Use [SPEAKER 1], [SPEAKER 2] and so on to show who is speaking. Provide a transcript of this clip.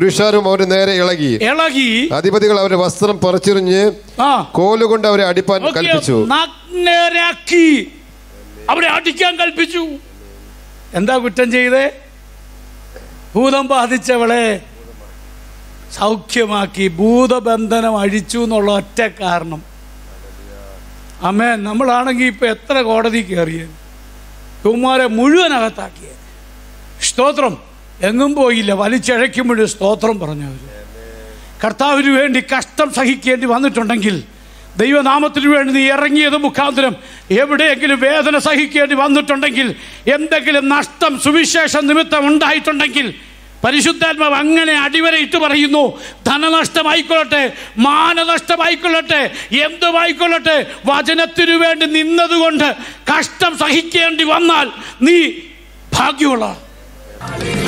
[SPEAKER 1] പുരുഷാരും അവന് നേരെ ഇളകി
[SPEAKER 2] ഇളകി
[SPEAKER 1] അധിപതികൾ അവരുടെ വസ്ത്രം പറിച്ചെറിഞ്ഞ്
[SPEAKER 2] ആ
[SPEAKER 1] കോലുകൊണ്ട് അവരെ അടിപ്പാൻ
[SPEAKER 2] നോക്കിയോ?
[SPEAKER 1] കൽപ്പിച്ചു
[SPEAKER 2] നഗ്നരാക്കി അവരെ അടിക്കാൻ കൽപ്പിച്ചു എന്താ കുറ്റം ചെയ്തേ ഭൂതം ബാധിച്ചവളെ സൗഖ്യമാക്കി ഭൂതബന്ധനം അഴിച്ചു എന്നുള്ള ഒറ്റ കാരണം അമ്മേ നമ്മളാണെങ്കിൽ ഇപ്പൊ എത്ര കോടതി കയറിയത് കുമാരെ മുഴുവൻ അകത്താക്കിയത് സ്തോത്രം എങ്ങും പോയില്ല വലിച്ചഴയ്ക്കുമ്പോഴും സ്തോത്രം പറഞ്ഞവർ കർത്താവിന് വേണ്ടി കഷ്ടം സഹിക്കേണ്ടി വന്നിട്ടുണ്ടെങ്കിൽ ദൈവനാമത്തിന് വേണ്ടി നീ ഇറങ്ങിയത് മുഖാന്തരം എവിടെയെങ്കിലും വേദന സഹിക്കേണ്ടി വന്നിട്ടുണ്ടെങ്കിൽ എന്തെങ്കിലും നഷ്ടം സുവിശേഷ നിമിത്തം ഉണ്ടായിട്ടുണ്ടെങ്കിൽ പരിശുദ്ധാത്മാവ് അങ്ങനെ അടിവരയിട്ട് പറയുന്നു ധനനഷ്ടമായിക്കൊള്ളട്ടെ മാനനഷ്ടമായിക്കൊള്ളട്ടെ എന്തുമായിക്കൊള്ളട്ടെ വചനത്തിനു വേണ്ടി നിന്നതുകൊണ്ട് കഷ്ടം സഹിക്കേണ്ടി വന്നാൽ നീ ഭാഗ്യമുള്ള